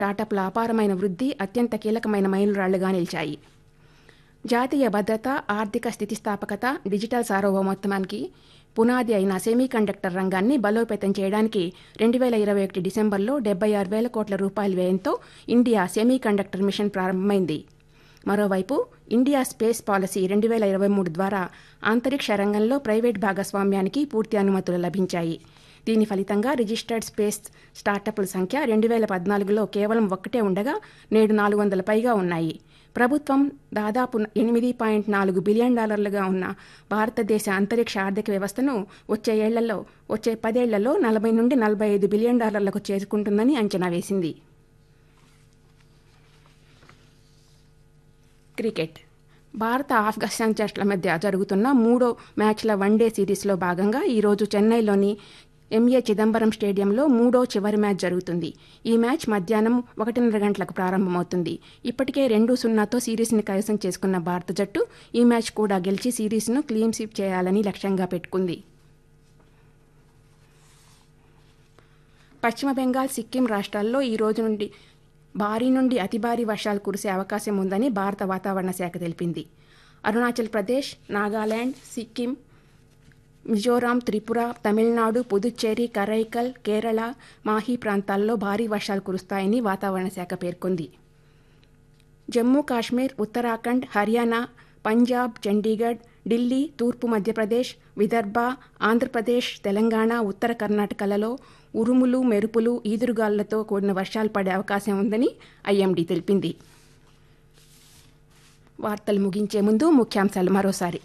స్టార్టప్ల అపారమైన వృద్ధి అత్యంత కీలకమైన మైలురాళ్లుగా నిలిచాయి జాతీయ భద్రత ఆర్థిక స్థితిస్థాపకత డిజిటల్ సార్వభౌమత్వానికి పునాది అయిన సెమీకండక్టర్ రంగాన్ని బలోపేతం చేయడానికి రెండు వేల ఇరవై ఒకటి డిసెంబర్లో డెబ్బై ఆరు వేల కోట్ల రూపాయల వ్యయంతో ఇండియా సెమీకండక్టర్ మిషన్ ప్రారంభమైంది మరోవైపు ఇండియా స్పేస్ పాలసీ రెండు వేల ఇరవై మూడు ద్వారా అంతరిక్ష రంగంలో ప్రైవేట్ భాగస్వామ్యానికి పూర్తి అనుమతులు లభించాయి దీని ఫలితంగా రిజిస్టర్డ్ స్పేస్ స్టార్టప్ల సంఖ్య రెండు వేల పద్నాలుగులో కేవలం ఒక్కటే ఉండగా నేడు నాలుగు వందల పైగా ఉన్నాయి ప్రభుత్వం దాదాపు ఎనిమిది పాయింట్ నాలుగు బిలియన్ డాలర్లుగా ఉన్న భారతదేశ అంతరిక్ష ఆర్థిక వ్యవస్థను వచ్చే ఏళ్లలో వచ్చే పదేళ్లలో నలభై నుండి నలభై ఐదు బిలియన్ డాలర్లకు చేరుకుంటుందని అంచనా వేసింది క్రికెట్ భారత ఆఫ్ఘనిస్తాన్ జట్ల మధ్య జరుగుతున్న మూడో మ్యాచ్ల వన్డే సిరీస్లో భాగంగా ఈరోజు చెన్నైలోని ఎంఏ చిదంబరం స్టేడియంలో మూడో చివరి మ్యాచ్ జరుగుతుంది ఈ మ్యాచ్ మధ్యాహ్నం ఒకటిన్నర గంటలకు ప్రారంభమవుతుంది ఇప్పటికే రెండు సున్నాతో సిరీస్ని కైవసం చేసుకున్న భారత జట్టు ఈ మ్యాచ్ కూడా గెలిచి సిరీస్ను క్లీన్ స్వీప్ చేయాలని లక్ష్యంగా పెట్టుకుంది పశ్చిమ బెంగాల్ సిక్కిం రాష్ట్రాల్లో ఈ రోజు నుండి భారీ నుండి అతి భారీ వర్షాలు కురిసే అవకాశం ఉందని భారత వాతావరణ శాఖ తెలిపింది అరుణాచల్ ప్రదేశ్ నాగాలాండ్ సిక్కిం మిజోరాం త్రిపుర తమిళనాడు పుదుచ్చేరి కరైకల్ కేరళ మాహీ ప్రాంతాల్లో భారీ వర్షాలు కురుస్తాయని వాతావరణ శాఖ పేర్కొంది జమ్మూ కాశ్మీర్ ఉత్తరాఖండ్ హర్యానా పంజాబ్ చండీగఢ్ ఢిల్లీ తూర్పు మధ్యప్రదేశ్ విదర్భ ఆంధ్రప్రదేశ్ తెలంగాణ ఉత్తర కర్ణాటకలలో ఉరుములు మెరుపులు ఈదురుగాలులతో కూడిన వర్షాలు పడే అవకాశం ఉందని ఐఎండీ తెలిపింది వార్తలు ముగించే ముందు ముఖ్యాంశాలు మరోసారి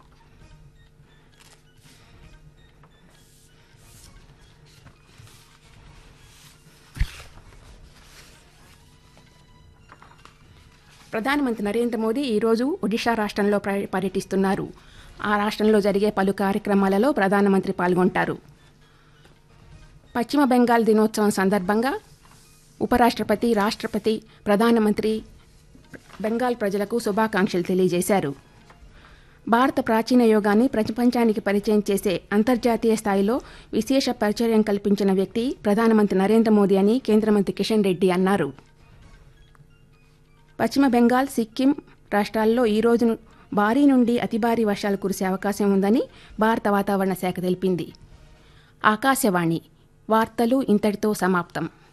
ప్రధానమంత్రి నరేంద్ర మోదీ ఈరోజు ఒడిషా రాష్ట్రంలో పర్యటిస్తున్నారు ఆ రాష్ట్రంలో జరిగే పలు కార్యక్రమాలలో ప్రధానమంత్రి పాల్గొంటారు పశ్చిమ బెంగాల్ దినోత్సవం సందర్భంగా ఉపరాష్ట్రపతి రాష్ట్రపతి ప్రధానమంత్రి బెంగాల్ ప్రజలకు శుభాకాంక్షలు తెలియజేశారు భారత ప్రాచీన యోగాన్ని ప్రపంచానికి పరిచయం చేసే అంతర్జాతీయ స్థాయిలో విశేష పరిచయం కల్పించిన వ్యక్తి ప్రధానమంత్రి నరేంద్ర మోదీ అని కేంద్ర మంత్రి కిషన్ రెడ్డి అన్నారు పశ్చిమ బెంగాల్ సిక్కిం రాష్ట్రాల్లో ఈ రోజు భారీ నుండి అతి భారీ వర్షాలు కురిసే అవకాశం ఉందని భారత వాతావరణ శాఖ తెలిపింది ఆకాశవాణి వార్తలు ఇంతటితో సమాప్తం